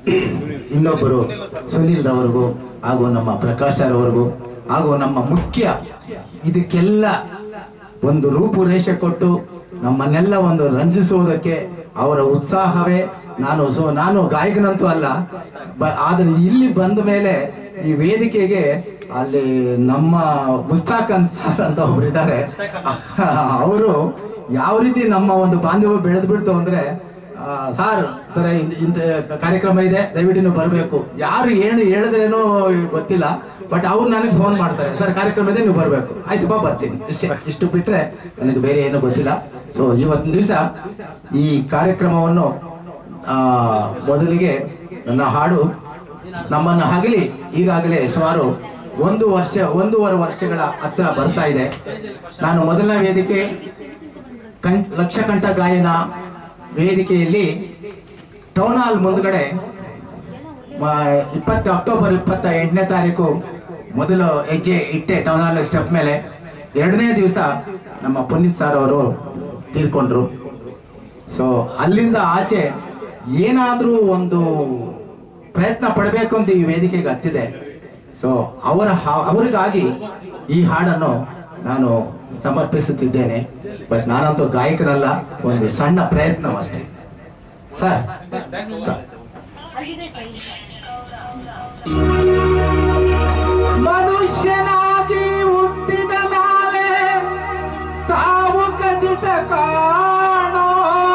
ಇನ್ನೊಬ್ಬರು ಸುನಿಲ್ ರವರಿಗೂ ಹಾಗೂ ನಮ್ಮ ಪ್ರಕಾಶ್ ರವರಿಗೂ ಹಾಗೂ ನಮ್ಮ ಮುಖ್ಯ ಇದಕ್ಕೆಲ್ಲ ಒಂದು ರೂಪುರೇಷೆ ಕೊಟ್ಟು ನಮ್ಮನ್ನೆಲ್ಲ ಒಂದು ರಂಜಿಸುವುದಕ್ಕೆ ಅವರ ಉತ್ಸಾಹವೇ ನಾನು ಸೊ ನಾನು ಗಾಯಕನಂತೂ ಅಲ್ಲ ಬ- ಆದ್ರೆ ಇಲ್ಲಿ ಬಂದ ಮೇಲೆ ಈ ವೇದಿಕೆಗೆ ಅಲ್ಲಿ ನಮ್ಮ ಮುಸ್ತಾಕ್ ಅಂತ ಸರ್ ಅಂತ ಒಬ್ರು ಇದ್ದಾರೆ ಅವರು ಯಾವ ರೀತಿ ನಮ್ಮ ಒಂದು ಬಾಂಧವ್ಯ ಬೆಳೆದು ಬಿಡ್ತು ಅಂದ್ರೆ ಆ, ಸಾರ್ ತರ ಇಂತ- ಇಂಥ ಕಾರ್ಯಕ್ರಮ ಇದೆ ದಯವಿಟ್ಟು ನೀವು ಬರಬೇಕು ಯಾರು ಏನು ಹೇಳಿದ್ರೇನೋ ಗೊತ್ತಿಲ್ಲ ಬಟ್ ಅವ್ರು ನನಗೆ ಫೋನ್ ಮಾಡ್ತಾರೆ ಸರ್ ಕಾರ್ಯಕ್ರಮ ಇದೆ ನೀವು ಬರಬೇಕು ಆಯ್ತು ಬಾ ಬರ್ತೀನಿ ಇಷ್ಟೇ ಇಷ್ಟು ಬಿಟ್ರೆ ನನಗೆ ಬೇರೆ ಏನೂ ಗೊತ್ತಿಲ್ಲ ಸೊ ಇವತ್ತಿನ ದಿವಸ ಈ ಕಾರ್ಯಕ್ರಮವನ್ನು ಆ, ಮೊದಲಿಗೆ ನನ್ನ ಹಾಡು ನಮ್ಮನ್ನು ಹಗಲಿ ಈಗಾಗಲೇ ಸುಮಾರು ಒಂದು ವರ್ಷ ಒಂದೂವರೆ ವರ್ಷಗಳ ಹತ್ರ ಬರ್ತಾ ಇದೆ ನಾನು ಮೊದಲನೇ ವೇದಿಕೆ ಕಂ ಲಕ್ಷಕಂಠ ಗಾಯನ ವೇದಿಕೆಯಲ್ಲಿ ಟೌನ್ ಹಾಲ್ ಮುಂದ್ಗಡೆ ಮ- ಇಪ್ಪತ್ತು ಅಕ್ಟೋಬರ್ ಇಪ್ಪತ್ತ ಎಂಟನೇ ತಾರೀಕು ಮೊದಲು ಹೆಜ್ಜೆ ಇಟ್ಟೆ ಟೌನ್ ಹಾಲ್ ಸ್ಟೆಪ್ ಮೇಲೆ ಎರಡನೇ ದಿವಸ ನಮ್ಮ ಪುನೀತ್ ಸರ್ ಅವರು ತೀರ್ಕೊಂಡ್ರು ಸೊ ಅಲ್ಲಿಂದ ಆಚೆ ಏನಾದರೂ ಒಂದು ಪ್ರಯತ್ನ ಪಡಬೇಕು ಅಂತ ಈ ವೇದಿಕೆಗೆ ಹತ್ತಿದೆ ಸೊ ಅವರ ಹಾ- ಅವರಿಗಾಗಿ ಈ ಹಾಡನ್ನು ನಾನು ಸಮರ್ಪಿಸುತ್ತಿದ್ದೇನೆ ಬಟ್ ನಾನಂತೂ ಗಾಯಕನಲ್ಲ ಒಂದು ಸಣ್ಣ ಪ್ರಯತ್ನ ಅಷ್ಟೇ ಸರ್ ಮನುಷ್ಯನಾಗಿ ಹುಟ್ಟಿದ ಮೇಲೆ ಸಾವು ಖಚಿತ ಕಾಣೋ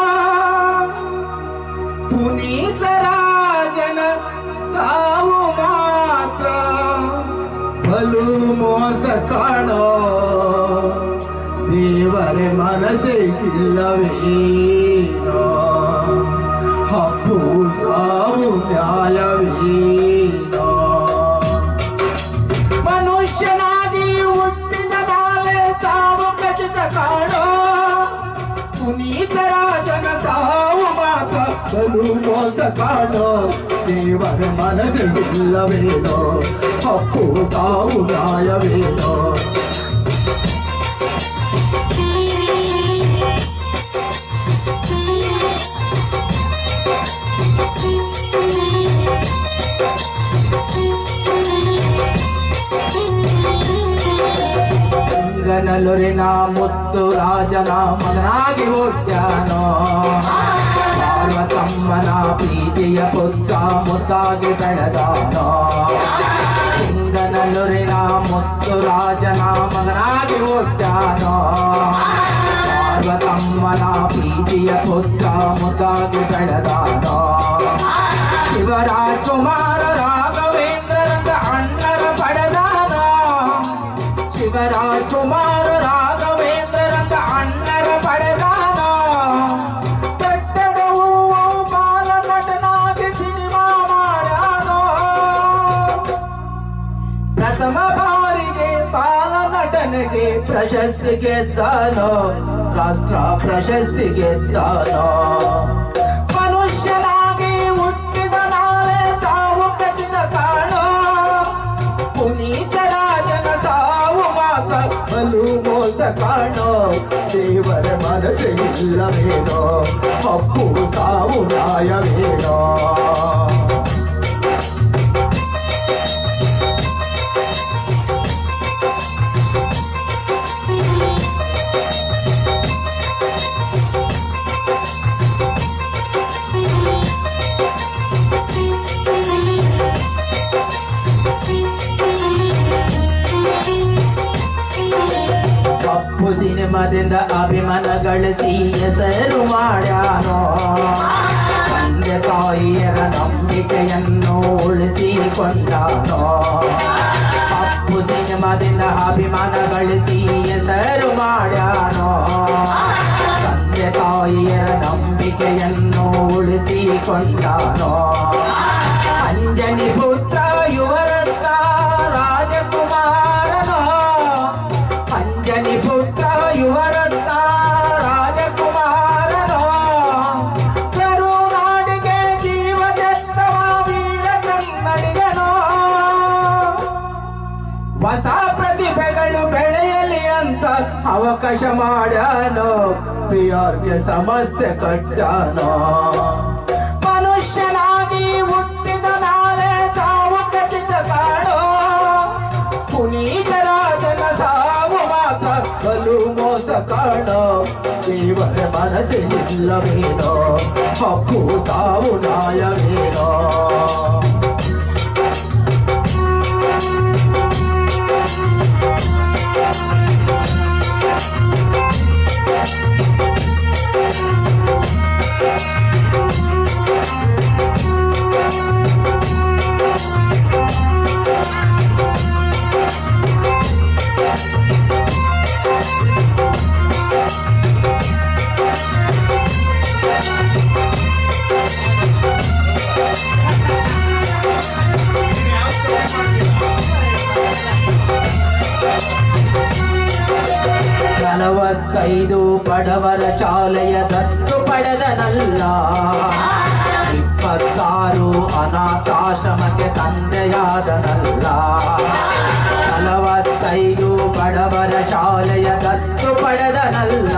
ಪುನೀತರಾಜನ ಸಾವು ಮಾತ್ರ ಬಲು ಮೋಸ ಕಾಣೋ ದೇವರೇ ಮನಸ್ಸೇ ಇಲ್ಲವೇನೋ ಹಬ್ಬು ಸಾವು ನ್ಯಾಯವೇನೋ ಮನುಷ್ಯನಾಗಿ ಹುಟ್ಟಿದ ಮೇಲೆ ತಾವು ಖಚಿತ ಕಾಣೋ ಪುನೀತರಾಜನ ಸಾವು ಮಾತ್ರ ಬಲು ಮೋಸ ಕಾಣೋ ದೇವರ ಮನಸ್ಸು ಇಲ್ಲವೇನೋ ಅಪ್ಪು ಸಾವು ನ್ಯಾಯವೇನೋ ಗಂಗನಲುರಿನ ಮುತ್ತು ರಾಜನ ಮಗನಾಗಿ ಹುಟ್ಟ್ಯಾನೋ ಪಾರ್ವತಮ್ಮನ ಪ್ರೀತಿಯ ಪುತ್ರ ಮುತ್ತಾಗಿ ಬೆಳೆದಾನೋ ಸಿಂಗನಲುರಿನ ಮುತ್ತು ರಾಜನ ಮಗನಾಗಿ ಹುಟ್ಟ್ಯಾನೋ ಪಾರ್ವತಮ್ಮನ ಪ್ರೀತಿಯ ಪುತ್ರ ಮುತ್ತಾಗಿ ಬೆಳೆದಾನೋ ಶಿವರಾಜಕುಮಾರ ರಾಘವೇಂದ್ರರಂತ ಅಣ್ಣರ ಪಡೆದಾನ ಶಿವರಾಜಕುಮಾರ ರಾಘವೇಂದ್ರರಂತ ಅಣ್ಣರ ಪಡೆದಾನ ಬೆಟ್ಟದ ಹೂವು ಬಾಲ ನಟನಾಗಿ ಸಿನಿಮಾ ಮಾಡ್ಯಾನೋ ಪ್ರಥಮ ಬಾರಿಗೆ ಬಾಲ ನಟನೆಗೆ ಪ್ರಶಸ್ತಿ ಗೆದ್ದಾನೋ ರಾಷ್ಟ್ರ ಪ್ರಶಸ್ತಿ ಗೆದ್ದಾನೋ ಮನುಷ್ಯನಾಗಿ ಹುಟ್ಟಿದ ನಾಳೆ ತಾವು ಖಚಿತ ಕಾಣೋ ಪುನೀತರಾಜನ ಸಾವು ಮಾತ್ರ ಬಲು ಮೋಸ ಕಾಣೋ ದೇವರ ಮನಸ್ಸು ಇಲ್ಲವೇನೋ ಅಪ್ಪು ಸಾವು ನ್ಯಾಯವೇನೋ ಕಪ್ಪು ಸಿನಿಮಾದಿಂದ ಅಭಿಮಾನ ಗಳಿಸಿ ಹೆಸರು ಮಾಡ್ಯಾನೋ ತಂದೆ ತಾಯಿಯರ ನಂಬಿಕೆಯನ್ನು ಉಳಿಸಿಕೊಂಡಾನೋ ಕಪ್ಪು ಸಿನಿಮಾದಿಂದ ಅಭಿಮಾನ ಗಳಿಸಿ ಹೆಸರು ಮಾಡ್ಯಾನೋ ತಂದೆ ತಾಯಿಯರ ನಂಬಿಕೆಯನ್ನು ಉಳಿಸಿಕೊಂಡಾನೋ ಅಂಜನಿ ಪುತ್ರ ಯುವರತ್ನ ರಾಜಕುಮಾರನೋ ಅಂಜನಿ ಪುತ್ರ ಯುವರತ್ನ ರಾಜಕುಮಾರನೋ ಕರುನಾಡಿಗೆ ಜೀವ ತೆತ್ತವ ವೀರ ಕನ್ನಡಿಗನೋ ಹೊಸ ಪ್ರತಿಭೆಗಳು ಬೆಳೆಯಲಿ ಅಂತ ಅವಕಾಶ ಮಾಡ್ಯಾನೋ ಪಿಆರ್ಗೆ ಸಮಸ್ಯೆ ಕಟ್ಟಾನೋ ಮನುಷ್ಯನಾಗಿ ಹುಟ್ಟಿ ಮನಸ್ಸೆ ಇಲ್ಲವೇನೋ ಅಪ್ಪು ಸಾವು ನ್ಯಾಯವೇನೋ ನಲವತ್ತೈದು ಬಡವರ ಶಾಲೆಯ ದತ್ತು ಪಡೆದನಲ್ಲ ಇಪ್ಪತ್ತಾರು ಅನಾಥಾಶ್ರಮಕ್ಕೆ ತಂದೆಯಾದನಲ್ಲ ನಲವತ್ತೈದು ಬಡವರ ಶಾಲೆಯ ದತ್ತು ಪಡೆದನಲ್ಲ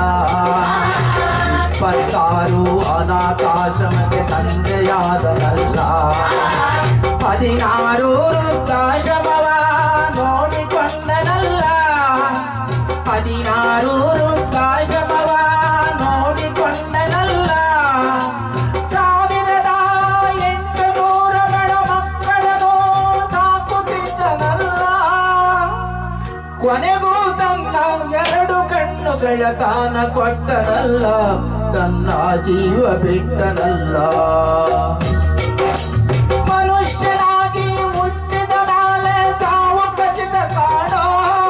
ಇಪ್ಪತ್ತಾರು ಅನಾಥಾಶ್ರಮಕ್ಕೆ ತಂದೆಯಾದನಲ್ಲ ಹದಿನಾರು ವೃದ್ಧಾಶ್ರಮವ ನೋಡಿಕೊಂಡನಲ್ಲ ಹದಿನಾರು ವೃದ್ಧಾಶ್ರಮವ ನೋಡಿಕೊಂಡನಲ್ಲ ಸಾವಿರದ ಎಂಟು ನೂರ ಬಡ ಮಕ್ಕಳನ್ನು ಸಾಕುತ್ತಿದ್ದನಲ್ಲ ಕೊನೆಗೂ ತನ್ನ ಎರಡು ಕಣ್ಣುಗಳ ತಾನ ಕೊಟ್ಟನಲ್ಲ ತನ್ನ ಜೀವ ಬಿಟ್ಟನಲ್ಲ ಮನುಷ್ಯನಾಗಿ ಹುಟ್ಟಿದ ಮೇಲೆ ಸಾವು ಖಚಿತ ಕಾಣೋ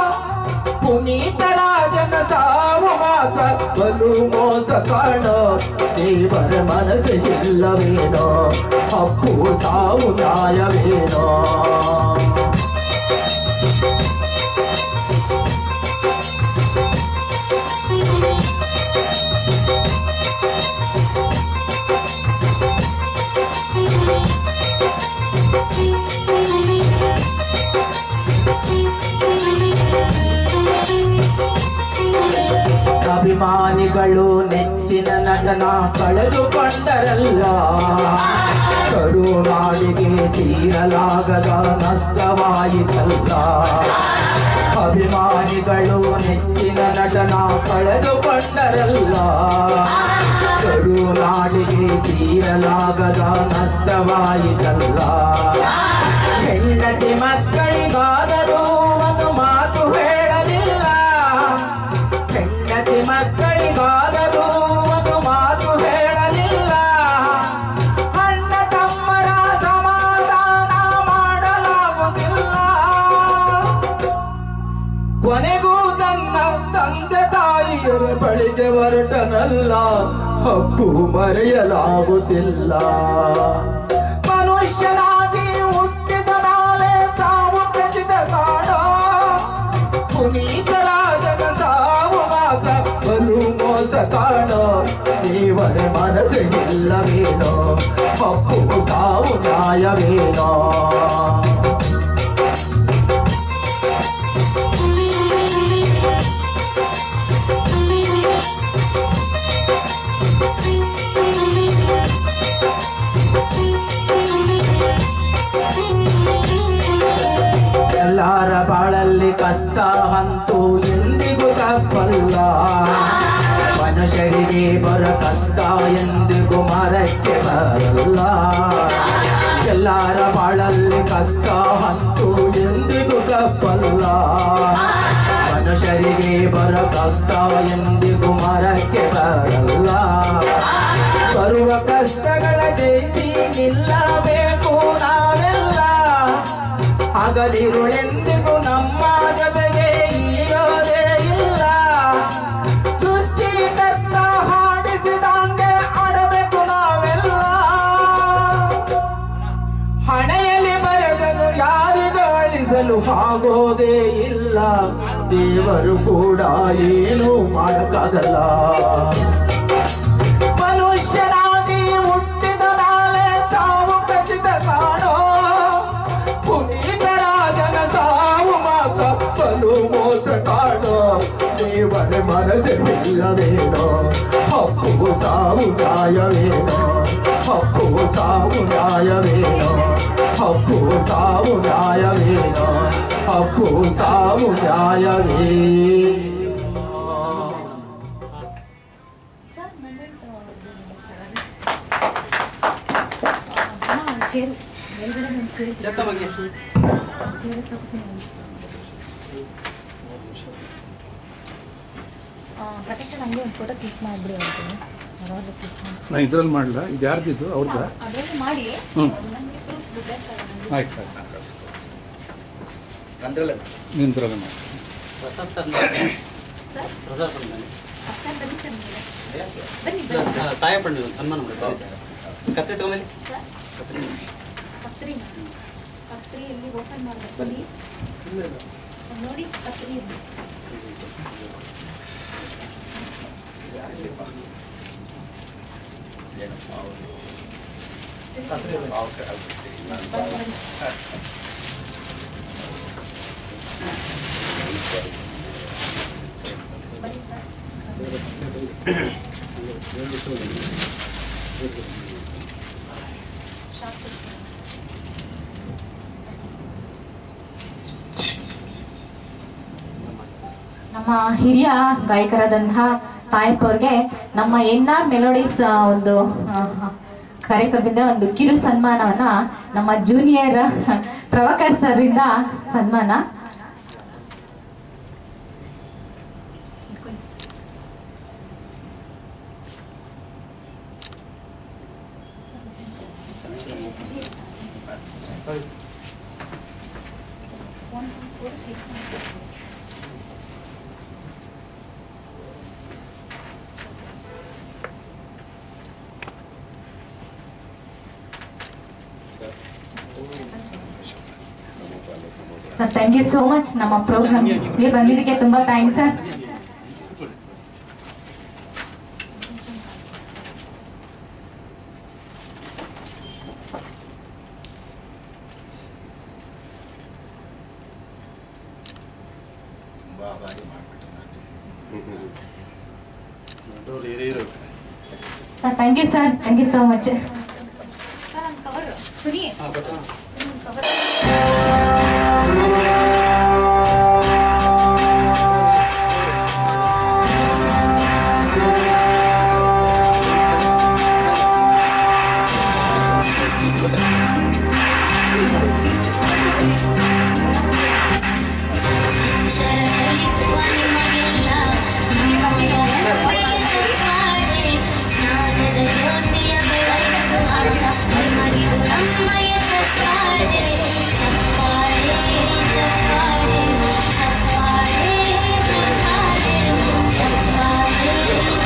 ಪುನೀತರಾಜನ ಸಾವು ಮಾತ್ರ ಬಲು ಮೋಸ ಕಾಣೋ ದೇವರ ಮನಸ್ಸು ಇಲ್ಲವೇನೋ ಅಪ್ಪು ಸಾವು ನ್ಯಾಯವೇನೋ ಅಭಿಮಾನಿಗಳು ನೆಚ್ಚಿನ ನಟನ ಕಳೆದುಕೊಂಡರಲ್ಲ ಕರುನಾಡಿಗೆ ತೀರಲಾಗದ ನಷ್ಟವಾಯಿತಲ್ಲ ಅಭಿಮಾನಿಗಳು ನೆಚ್ಚಿನ ನಟನ ಕಳೆದುಕೊಂಡರಲ್ಲ ಕರುನಾಡಿಗೆ ತೀರಲಾಗದ ನಷ್ಟವಾಯಿತಲ್ಲ ಹೆಂಡತಿ ಮಕ್ಕಳಿಗಾದರೂ ಒಂದು ಮಾತು ಹೇಳಲಿಲ್ಲ ಹೆಂಡತಿ ಮಕ್ಕಳಿಗಾದರೂ ಒಂದು ಮಾತು ಹೇಳಲಿಲ್ಲ ಅಣ್ಣ ತಮ್ಮರ ಸಮಾಧಾನ ಮಾಡಲಾಗುತ್ತಿಲ್ಲ ಕೊನೆಗೂ ತನ್ನ ತಂದೆ ತಾಯಿಯರ ಬಳಿಗೆ ಹೊರಟನಲ್ಲ ಹಬ್ಬು ಮರೆಯಲಾಗುತ್ತಿಲ್ಲ ಮನುಷ್ಯನಾಗಿ ಹುಟ್ಟಿದ ಮೇಲೆ ತಾವು ಖಚಿತ ಕಾಣೋ ಪುನೀತರಾಜನ ಸಾವು ಮಾತ್ರ ಬಲು ಮೋಸ ಕಾಣೋ ದೇವರ ಮನಸ್ಸಿಲ್ಲವೇನೋ ಅಪ್ಪು ಸಾವು ನ್ಯಾಯವೇನೋ ಎಲ್ಲರ ಬಾಳಲ್ಲಿ ಕಷ್ಟ ಅಂತೂ ಎಂದಿಗೂ ತಪ್ಪಲ್ಲ ಮನುಷ್ಯರಿಗೆ ಬರ ಕಷ್ಟ ಎಂದಿಗೂ ಮರಕ್ಕೆ ಬರಲ್ಲ ಎಲ್ಲರ ಬಾಳಲ್ಲಿ ಕಷ್ಟ ಅಂತೂ ಎಂದಿಗೂ ತಪ್ಪಲ್ಲ ಮನುಷ್ಯರಿಗೆ ಬರ ಕಷ್ಟ ಎಂದಿಗೂ ಮರಕ್ಕೆ ಬರಲ್ಲ ಬರುವ ಕಷ್ಟಗಳ ಜಯಿಸಿ ನಿಲ್ಲಬೇಕು ನಾವೆಲ್ಲ ಹಗಲಿರುಳೆಂದಿಗೂ ನಮ್ಮ ಜೊತೆಗೆ ಇರೋದೇ ಇಲ್ಲ ಸೃಷ್ಟಿಕರ್ತ ಹಾಡಿಸಿದಂಗೆ ಆಡಬೇಕು ನಾವೆಲ್ಲ ಹಣೆಯಲ್ಲಿ ಬರೆದನು ಯಾರಿಗೂ ಅಳಿಸಲು ಆಗೋದೇ ಇಲ್ಲ ದೇವರು ಕೂಡ ಏನು ಮಾಡಕ್ಕಾಗಲ್ಲ ಮನುಷ್ಯನಾಗಿ ಹುಟ್ಟಿದ ಮೇಲೆ ಸಾವು ಖಚಿತ ಕಾಣೋ ಪುನೀತರಾಜನ ಸಾವು ಮಾತ್ರ ಬಲು ಮೋಸ ಕಾಣೋ ದೇವರ ಮನಸ್ಸಿಲ್ಲವೇನೋ ಹಪ್ಪು ಸಾವು ನ್ಯಾಯವೇನೋ ಹಪ್ಪು ಸಾವು ನ್ಯಾಯವೇನೋ ಹಪ್ಪು ಸಾವು ನ್ಯಾಯವೇನೋ ಹಪ್ಪು ಸಾವು ನ್ಯಾಯವೇ ಸರ್ ಮಂಡಳಿ ಚೇರು ಮೇಲ್ಗಡೆ ಒಂದು ಚೇರು ಚೆತ್ತ ಬಗ್ಗೆ ಚೇರು ತಗೋತೀನಿ. ಆ, ಪ್ರಕಾಶ್ ಅಣ್ಣ, ಹಂಗೆ ಒಂದು ಫೋಟೋ ಕ್ಲಿಕ್ ಮಾಡಿಬಿಡಿ ಅಂತೀನಿ ಅವಾಗ ಕ್ಲಿಕ್ ಮಾಡಿ ನಾ ಇದ್ರಲ್ಲಿ ಮಾಡಲ ಇದು ಯಾರ್ದಿದ್ದು ಅವ್ರದ್ದ ಅದರಲ್ಲಿ ಮಾಡಿ ಹ್ಞೂ ನನಗೆ proof ಬೇಕಾಗಲ್ಲ ನನಗೆ. ಆಯ್ತು ಆಯ್ತು ನಾನು ಕಳ್ಸ್ತೀನಿ. ಅಂದ್ರಲ್ಲ ನಿಂದ್ರಲ್ಲ ಮಾಡಿ ಪ್ರಸಾದ್ ಸರ್ ಸರ್ ಪ್ರಸಾದ್ ಬಂದಾನೆ ಅಪ್ಪ ಬನ್ನಿ ಸರ್ ನೀವು ಬನ್ನಿ ಬನ್ನಿ ತಾಯ ಪಣ್ಣು ಸನ್ಮಾನ ಮಾಡ್ತಾರೆ ಸರ್ ಕತ್ತೆ ತಗೊಂಬಲ್ಲಿ ಸರ್ ಕತ್ತೆ ಕತ್ರಿ ಕತ್ರಿ ಎಲ್ಲಿ ಓಪನ್ ಮಾಡಬೇಕು ಸರಿ ನೋಡಿ ಕತ್ರಿ ಇದೆ. ಬನ್ನಿ, ಬನ್ನಿ. ಬನ್ನಿ ಸರ್ ಶಾಸ್ತ್ರ ಸರ್. ನಮ್ಮ ಹಿರಿಯ ಗಾಯಕರಾದಂತಹ ತಾಯಪ್ಪವ್ರಿಗೆ ನಮ್ಮ ಎನ್ ಆರ್ ಮೆಲೋಡೀಸ್ ಒಂದು ಆ, ಕಾರ್ಯಕ್ರಮದಿಂದ ಒಂದು ಕಿರು ಸನ್ಮಾನವನ್ನ ನಮ್ಮ ಜೂನಿಯರ್ ಪ್ರಭಾಕರ್ ಸರ್ ಇಂದ ಸನ್ಮಾನ sir thank you so much ನಮ್ಮ ಪ್ರೋಗ್ರಾಮ್ ನೀವು ಬಂದಿದ್ದಕ್ಕೆ ತುಂಬಾ ಥ್ಯಾಂಕ್ಸ್ ಸರ್ ತುಂಬಾ ಬಾರಿ ಮಾಡ್ಬಿಟ್ಟು ನಾನು sir thank you sir thank you so much ಸುನಿ ಶರಣೈಸುವ ನಿಮಗೆಲ್ಲ ನಿಮಗೆಲ್ಲ ಚಪ್ಪಾಳೆ ಜ್ಞಾನದ ಜ್ಯೋತಿಯ ಬೆಳಗಿಸುವ ನಿಮಗಿದು ನಮ್ಮಯ ಚಪ್ಪಾಳೆ ಚಪ್ಪಾಳೆ ಚಪ್ಪಾಳೆ ಚಪ್ಪಾಳೆ ಚಪ್ಪಾಳೆ ಚಪ್ಪಾಳೆ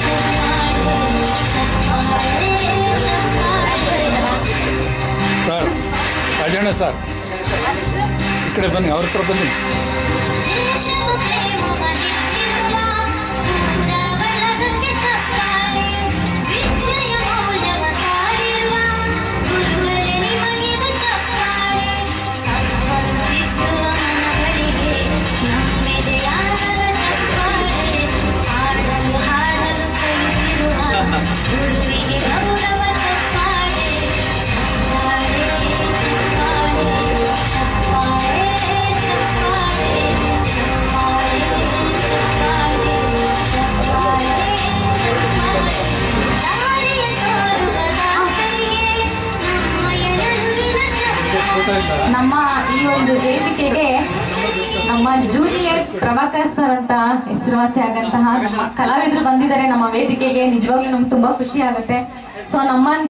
ಚಪ್ಪಾಳೆ ಚಪ್ಪಾಳೆ ಸರ್ ರಾಜಣ್ಣ ಸರ್ ಈ ಕಡೆ ಬನ್ನಿ ಅವ್ರ ಹತ್ರ ಬನ್ನಿ ದೇಶದ ಪ್ರೇಮವ ಹೆಚ್ಚಿಸುವ ಪೂಜಾ ಬಳಗಕ್ಕೆ ಚಪ್ಪಾಳೆ ವಿದ್ಯೆಯ ಮೌಲ್ಯವ ಸಾರಿರುವ ಗುರುಗಳೇ ನಿಮಗಿದು ಚಪ್ಪಾಳೆ ಸಂಪರ್ಕಿಸುವ ಮನಗಳಿಗೆ ನಮ್ಮೆದೆಯಾಳದ ಚಪ್ಪಾಳೆ ಹಾಡಲು ಹಾಡಲು ಕಲಿಸಿರುವ ಗುರುವಿಗೆ ಗೌರವ ಚಪ್ಪಾಳೆ ಚಪ್ಪಾಳೆ ಚಪ್ಪಾಳೆ ಚಪ್ಪಾಳೆ ಚಪ್ಪಾಳೆ ಚಪ್ಪಾಳೆ ಚಪ್ಪಾಳೆ ಚಪ್ಪಾಳೆ ದಾರಿಯ ತೋರುವ ದಾಸರಿಗೆ ನಮ್ಮಯ ನಡುವಿನ ಚಪ್ಪಾಳೆ ನಮ್ಮ ಈ ಒಂದು ವೇದಿಕೆಗೆ ನಮ್ಮ ಜೂನಿಯರ್ ಪ್ರಭಾಕರ್ ಸರ್ ಅಂತ ಹೆಸರುವಾಸಿ ಆಗಂತಹ ನಮ್ಮ ಕಲಾವಿದರು ಬಂದಿದ್ದಾರೆ ನಮ್ಮ ವೇದಿಕೆಗೆ ನಿಜವಾಗ್ಲೂ ನಮ್ಗೆ ತುಂಬಾ ಖುಷಿ ಆಗುತ್ತೆ ಸೊ ನಮ್ಮ